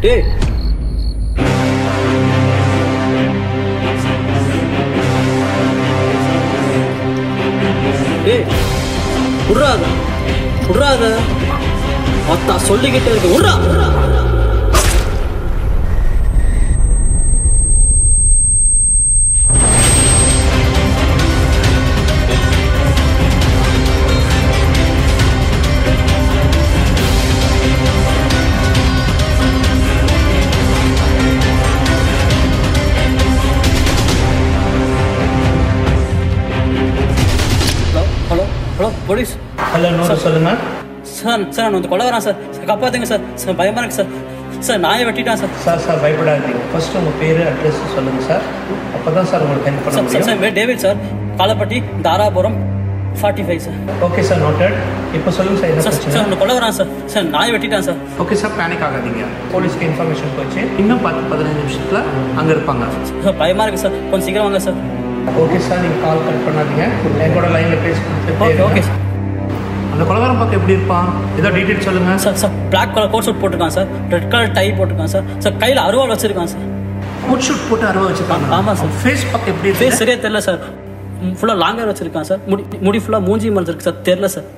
ஏய் ஏய் விட்றாத விட்றாத அத்தா சொல்லிக்கிட்டே இருக்கு விட்றா hello hello hello police hello note சொல்லுங்க சார் சார் நான் வந்து கொலை வரேன் சார் சார் காப்பாத்துங்க சார் சார் பயமா இருக்கு சார் சார் நாயை வெட்டிட்டான் சார் சார் சார் பயப்படாதீங்க ஃபர்ஸ்ட் உங்கள் பேர் அட்ரஸ் சொல்லுங்க சார் அப்போ தான் சார் உங்களுக்கு ஹெல்ப் பண்ண சார் சார் முடியும் சார் பேர் David sir Kalappatti Dharapuram forty five sir okay sir noted இப்போ சொல்லுங்க சார் என்ன சார் சார் பிரச்சனை நான் கொலை வரான் சார் சார் நாயை வெட்டிட்டான் சார் ஓகே சார் பேனிக் ஆகாதீங்க போலீஸ்க்கு இன்ஃபர்மேஷன் போச்சு இன்னும் பத்து பதினஞ்சு நிமிஷத்தில் அங்கே இருப்பாங்க சார் பயமா இருக்கு சார் கொஞ்சம் சீக்கிரம் வாங்க சார் ஓகே சார் நீங்கள் கால் கட் பண்ணாதீங்க எங்களோட லைனில் பேசி ஓகே ஓகே சார் அந்த கொலகாரம் பார்க்க எப்படி இருப்பான் ஏதோ டீட்டெயில் சொல்லுங்க sir sir black colour coat suit போட்டிருக்கான் சார் ரெட் கலர் டை போட்டிருக்கான் சார் சார் கையில் அருவாள் வச்சிருக்கான் சார் கோட் ஷூட் போட்டு அறுவை வச்சுருக்காங்க ஆமா சார். ஃபேஸ் பார்க்க எப்படி ஃபேஸ் இருக்கு சரியா தெரியல சார் ஃபுல்லாக லாங் ஹேர் வச்சிருக்கான் சார் முடி முடி ஃபுல்லாக மூஞ்சி மறைச்சிருக்கு சார் தெரியல சார்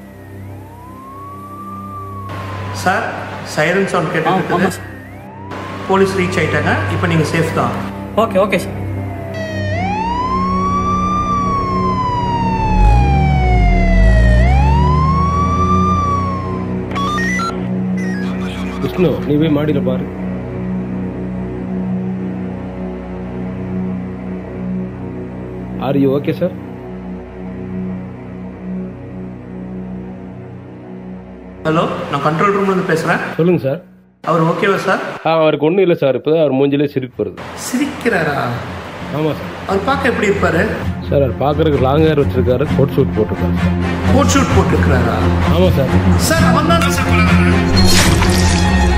சார் சைரன் சவுண்ட் ஆ கேட்டு ஆமாம் சார் போலீஸ் ரீச் ஆயிட்டாங்க இப்போ நீங்கள் சேஃப் தான் ஓகே ஓகே சார் விஷ்ணு நீ போய் மாடியில் பாரு are you okay sir hello நான் கண்ட்ரோல் ரூம்ல இருந்து பேசுறேன் சொல்லுங்க சார் அவர் ஓகேவா சார் ஆ அவருக்கு ஒன்றும் இல்லை சார் இப்போ அவர் மூஞ்சிலே சிரிப்பு வருது சிரிக்கிறாரா ஆமாம் சார் அவர் பார்க்க எப்படி இருப்பாரு சார் அவர் பார்க்கறதுக்கு லாங் ஹேர் வச்சிருக்காரு கோட் சூட் போட்டிருக்காரு சார் கோட் ஷூட் போட்டுருக்கிறாரா ஆமாம் சார் சார் அவன் தான் சார் கொலைகாரன்.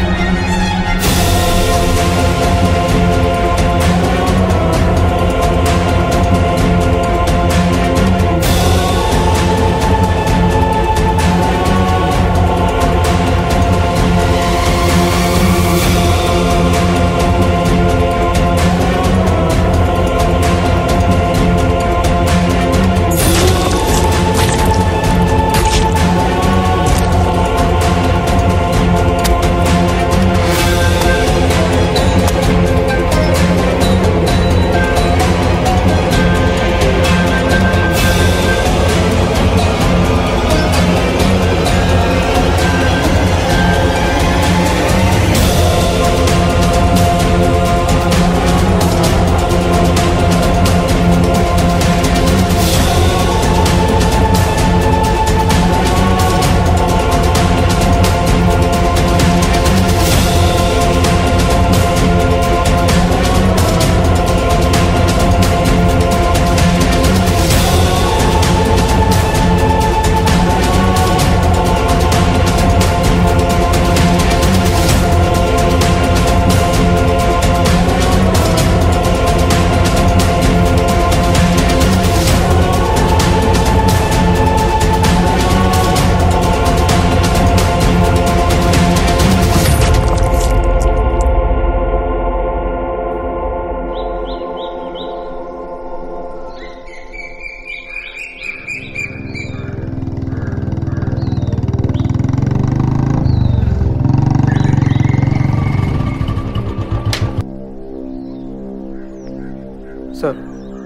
சார்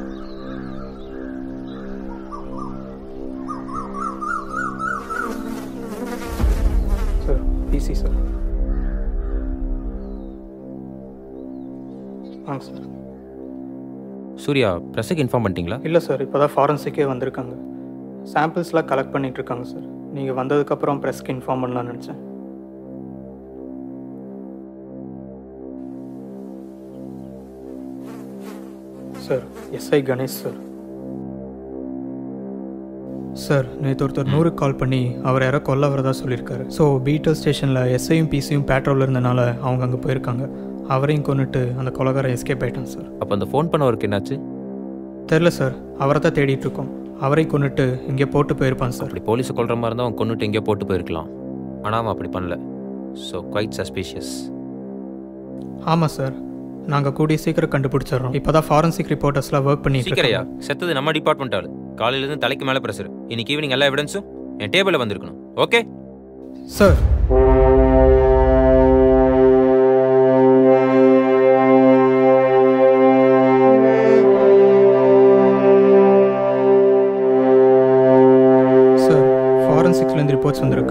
சார் பிசி சார் ஆமாம் சார் சூர்யா ப்ரெஸ்ஸுக்கு இன்ஃபார்ம் பண்ணிட்டீங்களா இல்லை சார் இப்போ தான் ஃபாரன்சிக்கே வந்திருக்காங்க சாம்பிள்ஸ்லாம் கலெக்ட் பண்ணிட்டு இருக்காங்க சார் நீங்கள் வந்ததுக்கப்புறம் ப்ரெஸ்க்கு இன்ஃபார்ம் பண்ணலாம்னு நினச்சேன் sir SI Ganesh sir sir நேற்று ஒருத்தர் நூறுக்கு கால் பண்ணி அவர் யாரோ கொல்ல வரதா சொல்லியிருக்காரு ஸோ பீட்டல் ஸ்டேஷனில் எஸ்ஐயும் பிசியும் பேட்ரோலில் இருந்தனால அவங்க அங்கே போயிருக்காங்க அவரையும் கொண்டுட்டு அந்த கொலகாரன் எஸ்கேப் ஆயிட்டான் சார் அப்போ அந்த ஃபோன் பண்ணவருக்கு என்னாச்சு தெரில சார் அவரை தான் தேடிட்டு இருக்கோம் அவரை கொண்டுட்டு இங்கே போட்டு போயிருப்பான் சார் அப்படி போலீஸை கொல்ற மாதிரி இருந்தால் அவன் கொண்டுட்டு எங்கேயோ போட்டு போயிருக்கலாம் ஆனால் அவன் அப்படி பண்ணல ஸோ குவைட் சஸ்பீஷியஸ் ஆமாம் சார் நாங்கள் கூடிய சீக்கிரம் கண்டுபிடிச்சிடுறோம் இப்போ தான் ஃபாரன்சிக் ரிப்போர்ட்டர்ஸ்லாம் ஒர்க் பண்ணிட்டு சீக்கிரையா இருக்காங்க. செத்தது நம்ம டிபார்ட்மெண்ட் ஆளு காலையில இருந்து தலைக்கு மேல பிரஷர் இன்னைக்கு ஈவினிங் எல்லா எவிடன்ஸும் என் டேபிள்ல வந்திருக்கணும் ஓகே சார் சார் ஃபாரன்சிக்ஸ்லேருந்து ரிப்போர்ட்ஸ் வந்திருக்கு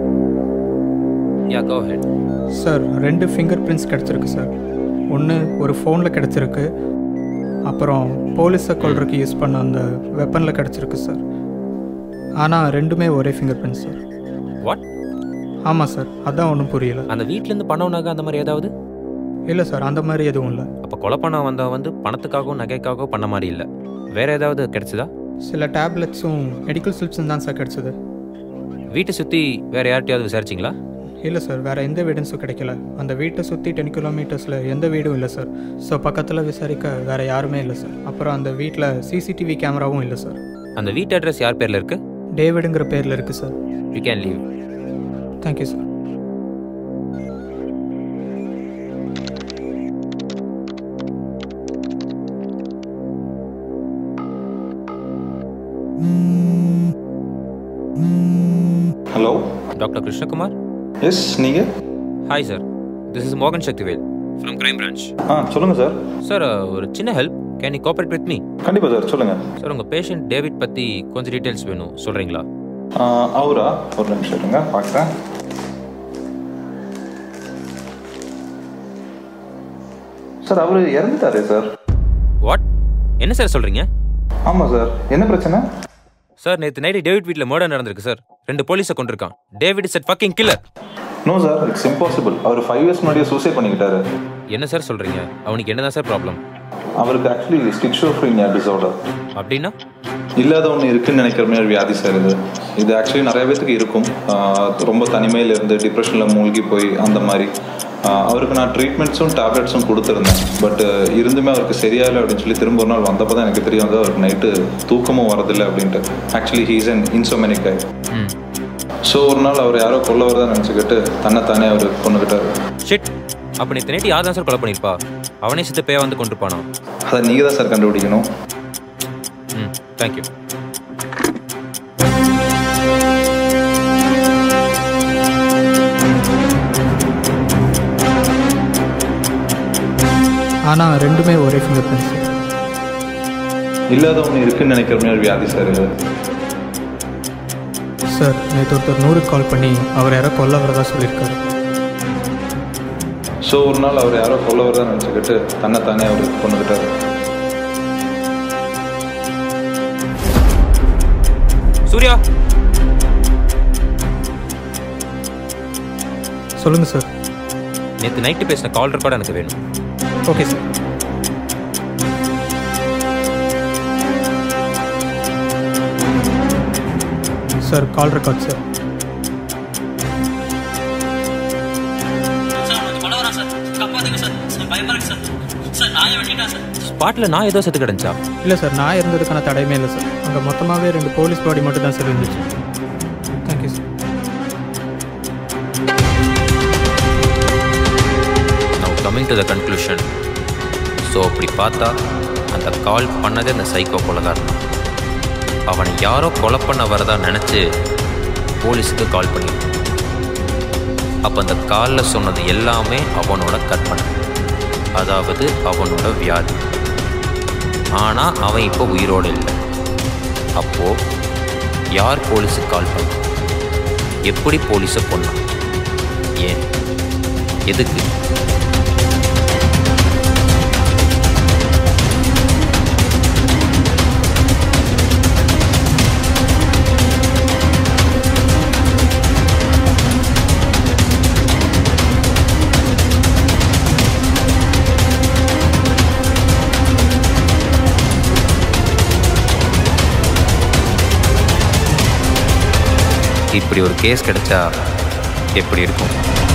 யா கோ ஹெட் சார் ரெண்டு ஃபிங்கர் பிரிண்ட்ஸ் கிடச்சிருக்கு சார் ஒன்று ஒரு ஃபோனில் கிடச்சிருக்கு அப்புறம் போலீஸை கொல்றதுக்கு யூஸ் பண்ண அந்த வெப்பனில் கிடச்சிருக்கு சார் ஆனால் ரெண்டுமே ஒரே ஃபிங்கர் பிரிண்ட் சார் வாட் ஆமாம் சார் அதான் ஒன்றும் புரியல அந்த வீட்ல இருந்து பணம் நகை அந்த மாதிரி ஏதாவது இல்லை சார் அந்த மாதிரி எதுவும் இல்லை அப்ப கொலை பண்ண வந்தவன் வந்து பணத்துக்காகவும் நகைக்காகவும் பண்ண மாதிரி இல்ல வேற ஏதாவது கிடைச்சதா சில டேப்லெட்ஸும் மெடிக்கல் ஸ்லிப்ஸும் தான் சார் கிடச்சிது வீட்டை சுத்தி வேற யார்கிட்டயாவது விசாரிச்சிங்களா இல்லை சார் வேறு எந்த எவிடன்ஸும் கிடைக்கல அந்த வீட்டை சுற்றி டென் கிலோமீட்டர்ஸில் எந்த வீடும் இல்லை சார் ஸோ பக்கத்தில் விசாரிக்க வேறு யாருமே இல்லை சார் அப்புறம் அந்த வீட்டில் சிசிடிவி கேமராவும் இல்லை சார் அந்த வீட்டு அட்ரஸ் யார் பேர்ல இருக்கு டேவிடுங்கிற பேரில் இருக்குது sir you can leave thank you sir hello doctor Krishnakumar yes நீங்கள் ஹாய் சார் திஸ் இஸ் மோகன் சக்திவேல் ஃப்ரம் கிரைம் பிரான்ச் ஆ சொல்லுங்கள் சார் சார் ஒரு சின்ன help can you cooperate with me கண்டிப்பாக சார் சொல்லுங்கள் சார் உங்க பேஷண்ட் டேவிட் பத்தி கொஞ்சம் டீடைல்ஸ் வேணும் சொல்றீங்களா அவரா ஒரு நிமிஷம் இருங்க பார்க்குறேன் சார் அவர் இறந்துட்டாரே சார் வாட் என்ன சார் சொல்றீங்க ஆமாம் சார் என்ன பிரச்சனை சார் நேற்று நைட்டு டேவிட் வீட்டில் மர்டர் நடந்திருக்கு சார் ரெண்டு போலீஸை கொண்டிருக்கான் David is at fucking killer no sir it's impossible அவர் ஃபைவ் இயர்ஸ் முன்னாடியே சூசைட் பண்ணிக்கிட்டாரு என்ன சார் சொல்றீங்க அவனுக்கு என்னதான் சார் ப்ராப்ளம் அவருக்கு ஆக்சுவலி ஸ்டிக்ஷோஃப்ரீனியா டிசார்டர் அப்படின்னா இல்லாத ஒன்று இருக்குன்னு நினைக்கிற மாதிரி வியாதி சார் இது இது ஆக்சுவலி நிறைய பேத்துக்கு இருக்கும் ஆஹ் ரொம்ப தனிமையில் இருந்து டிப்ரெஷனில் மூழ்கி போய் அந்த மாதிரி ஆஹ் அவருக்கு நான் ட்ரீட்மெண்ட்ஸும் டேப்லெட்ஸும் கொடுத்துருந்தேன் பட் இருந்துமே அவருக்கு சரியாயில்லை அப்படின்னு சொல்லி திரும்ப ஒரு நாள் வந்தப்போ தான் எனக்கு தெரிய வந்து அவருக்கு நைட்டு தூக்கமும் வரதில்லை அப்படின்ட்டு actually he's an insomniac guy hmm so ஒரு நாள் அவர் யாரோ கொல்ல வரதான் நினச்சிக்கிட்டு தன்னைத்தானே அவர் கொண்டுக்கிட்டாரு ஷிட் அப்போ நேற்று நைட்டு யார் தான் சார் கொலை பண்ணியிருப்பா அவனே சித்த பேயா வந்து கொண்டிருப்பானோ அதை நீங்கள் தான் சார் கண்டுபிடிக்கணும் ம் தேங்க்யூ ஆனால் ரெண்டுமே ஒரே ஃபிங்கர் பிரிண்ட் சார் இல்லாத ஒன்று இருக்குன்னு நினைக்கிற மாதிரி வியாதி சார் இது சார் நேற்று ஒருத்தர் நூறுக்கு கால் பண்ணி அவர் யாரோ கொல்ல வரதா சொல்லியிருக்காரு ஸோ ஒரு நாள் அவர் யாரோ கொல்ல வரதான் நினச்சிக்கிட்டு தன்னைத்தானே அவர் கொண்டுக்கிட்டாரு சூர்யா சொல்லுங்கள் சார் நேற்று நைட்டு பேசின கால் ரெக்கார்டு எனக்கு வேணும் okay sir sir call record sir sir அவன் கொலை வரான் சார் காப்பாத்துங்க சார் சார் பயமா இருக்கு சார் சார் நாயை வெட்டிட்டான் சார் ஸ்பாட்டில் நான் ஏதோ செத்து கிடந்துச்சா இல்லை சார் நான் இருந்ததுக்கான தடையுமே இல்லை சார் அங்கே மொத்தமாகவே ரெண்டு போலீஸ் பாடி மட்டும் தான் சார் இருந்துச்சு தேங்க்யூ சார் நான் coming to the conclusion so அப்படி பார்த்தா அந்த கால் பண்ணதே அந்த சைக்கோ கொலைகாரன் தான். அவனை யாரோ கொலை பண்ண வரதா நினச்சி போலீஸுக்கு கால் பண்ணியிருக்கான் அப்போ அந்த காலில் சொன்னது எல்லாமே அவனோட கற்பனை அதாவது அவனோட வியாதி ஆனால் அவன் இப்போ உயிரோடு இல்லை அப்போது யார் போலீஸுக்கு கால் பண்ணான் எப்படி போலீஸை கொன்னான் ஏன் எதுக்கு இப்படி ஒரு கேஸ் கிடைச்சா எப்படி இருக்கும்